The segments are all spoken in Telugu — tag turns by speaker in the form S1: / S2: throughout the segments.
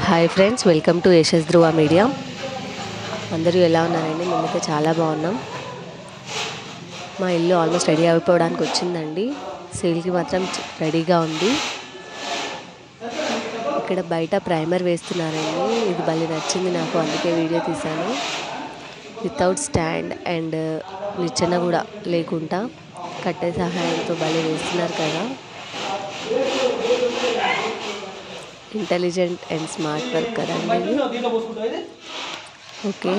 S1: hi friends welcome to Yashas Dhruva media అందరూ ఎలా ఉన్నారండి మేమైతే చాలా బాగున్నాం మా ఇల్లు ఆల్మోస్ట్ రెడీ అయిపోవడానికి వచ్చిందండి సేల్కి మాత్రం చ- రెడీగా ఉంది ఇక్కడ బయట ప్రైమర్ వేస్తున్నారండి ఇది భలే నచ్చింది నాకు అందుకే వీడియో తీశాను వితౌట్ స్టాండ్ అండ్ నిచ్చెన కూడా లేకుండా కట్టె సహాయంతో భలే వేస్తున్నారు కదా ఇంటెలిజెంట్ అండ్ స్మార్ట్ వర్క్ కదండి ఇది ఓకే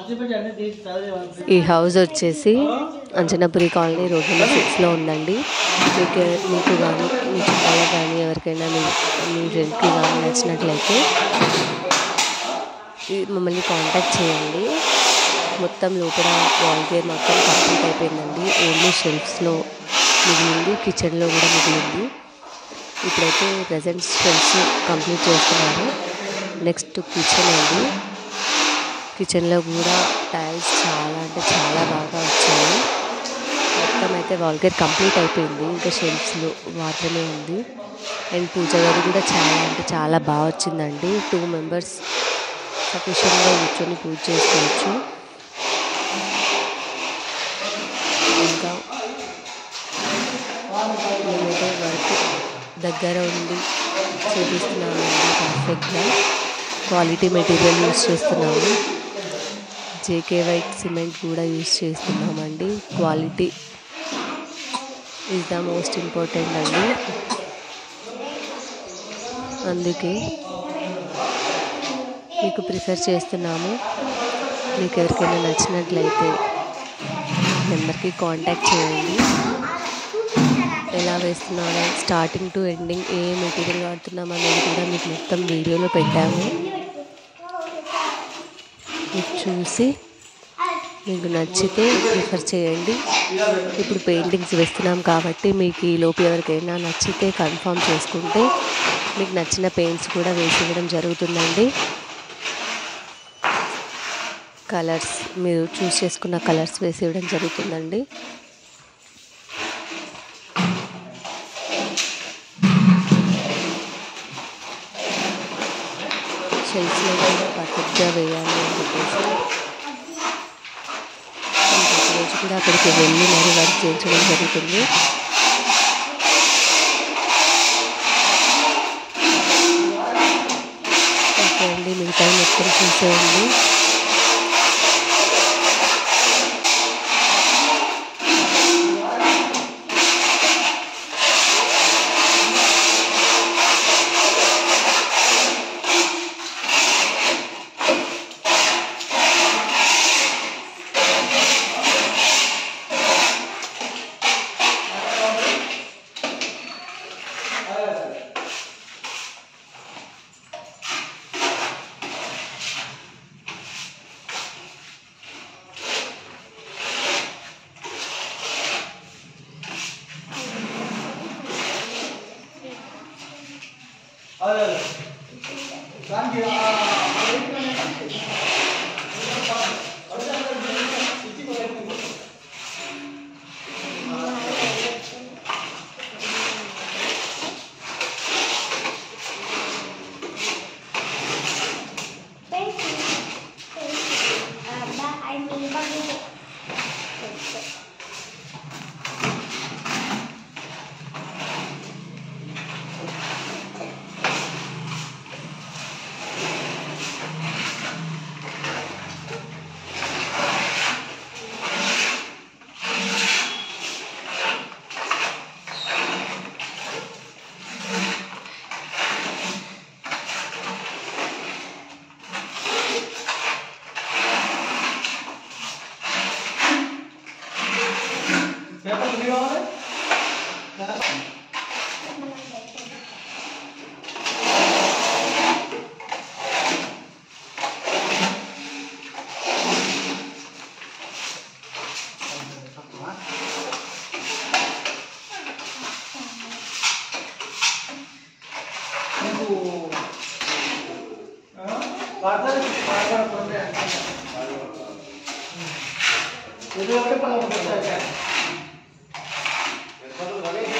S1: ఈ హౌస్ వచ్చేసి అంజనాపురి కాలనీ రోడ్ నెంబర్ సిక్స్లో ఉందండి మీకు మీకు కానీ మీ చుట్టాలకు కానీ ఎవరికైనా మీ మీ ఫ్రెండ్కి కానీ నచ్చినట్లయితే ఈ మమ్మల్ని కాంటాక్ట్ చేయండి మొత్తం లోపల వాల్ గేర్ మొత్తం కంప్లీట్ అయిపోయిందండి ఓన్లీ షెల్ఫ్స్లో మిగిలింది కిచెన్లో కూడా మిగిలింది ఇప్పుడైతే ప్రజెంట్ షెల్ఫ్స్ కంప్లీట్ చేస్తున్నారు నెక్స్ట్ కిచెన్ అండి కిచెన్లో కూడా టైల్స్ చాలా అంటే చాలా బాగా వచ్చాయి మొత్తం అయితే వాల్గేర్ కంప్లీట్ అయిపోయింది ఇంకా షెల్ఫ్స్లో మాత్రమే ఉంది అండ్ పూజ గది కూడా చాలా అంటే చాలా బాగా వచ్చిందండి టూ మెంబర్స్ సఫిషియెంట్గా కూర్చొని పూజ చేసుకోవచ్చు ఇంకా మేమైతే వర్క్ దగ్గర ఉండి చూపిస్తున్నామండి పర్ఫెక్ట్గా క్వాలిటీ మెటీరియల్ యూస్ చేస్తున్నాము జేకే వైట్ సిమెంట్ కూడా యూస్ చేస్తున్నామండి quality is the most important అండి అందుకే మీకు ప్రిఫర్ చేస్తున్నాము మీకు ఎవరికైనా నచ్చినట్లయితే నెంబర్కి కాంటాక్ట్ చేయండి ఎలా వేస్తున్నామో స్టార్టింగ్ టు ఎండింగ్ ఏ మెటీరియల్ వాడుతున్నాం అనేది కూడా మీకు మొత్తం వీడియోలో పెట్టాము మీరు చూసి మీకు నచ్చితే ప్రిఫర్ చేయండి ఇప్పుడు పెయింటింగ్స్ వేస్తున్నాం కాబట్టి మీకు ఈ లోపు ఎవరికైనా నచ్చితే కన్ఫర్మ్ చేసుకుంటే మీకు నచ్చిన పెయింట్స్ కూడా వేసి ఇవ్వడం జరుగుతుందండి కలర్స్ మీరు చూస్ చేసుకున్న కలర్స్ వేసి ఇవ్వడం జరుగుతుందండి షెల్ఫ్లో కూడా పర్ఫెక్ట్గా వేయాలి అని చెప్పేసి ఇంకొక రోజు కూడా అక్కడికి వెళ్ళి మరి వర్క్ చేయించడం జరుగుతుంది ఓకే అండి మిగతా మొత్తం చూసేయండి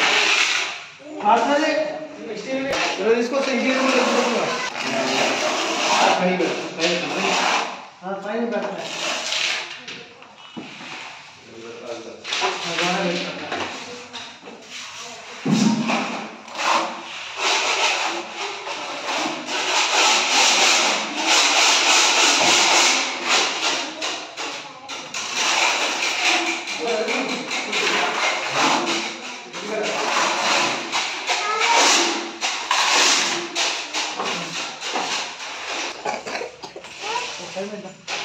S2: తీసుకొస్తే ఇంటి పైన పెట్టలే పైన పెట్ట